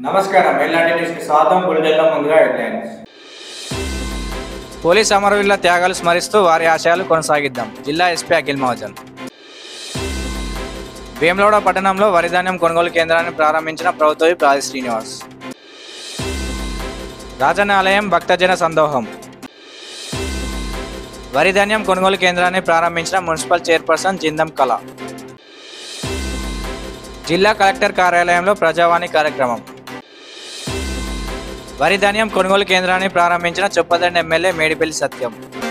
నమస్కారం ఎల్లాంటి న్యూస్కి స్వాగతం బులెటిన్లో ముందుగా హెడ్లైన్స్ పోలీస్ అమరవీరుల త్యాగాలు స్మరిస్తూ వారి ఆశయాలు కొనసాగిద్దాం జిల్లా ఎస్పీ అఖిల్ మహాజన్ వేములవాడ పట్టణంలో వరిధాన్యం కొనుగోలు కేంద్రాన్ని ప్రారంభించిన ప్రభుత్వ ప్రాది శ్రీనివాస్ రాజన్న ఆలయం భక్తజన సందోహం వరిధాన్యం కొనుగోలు కేంద్రాన్ని ప్రారంభించిన మున్సిపల్ చైర్పర్సన్ జిందం కళ జిల్లా కలెక్టర్ కార్యాలయంలో ప్రజావాణి కార్యక్రమం వరి ధాన్యం కొనుగోలు కేంద్రాన్ని ప్రారంభించిన చొప్పదండి ఎమ్మెల్యే మేడిపల్లి సత్యం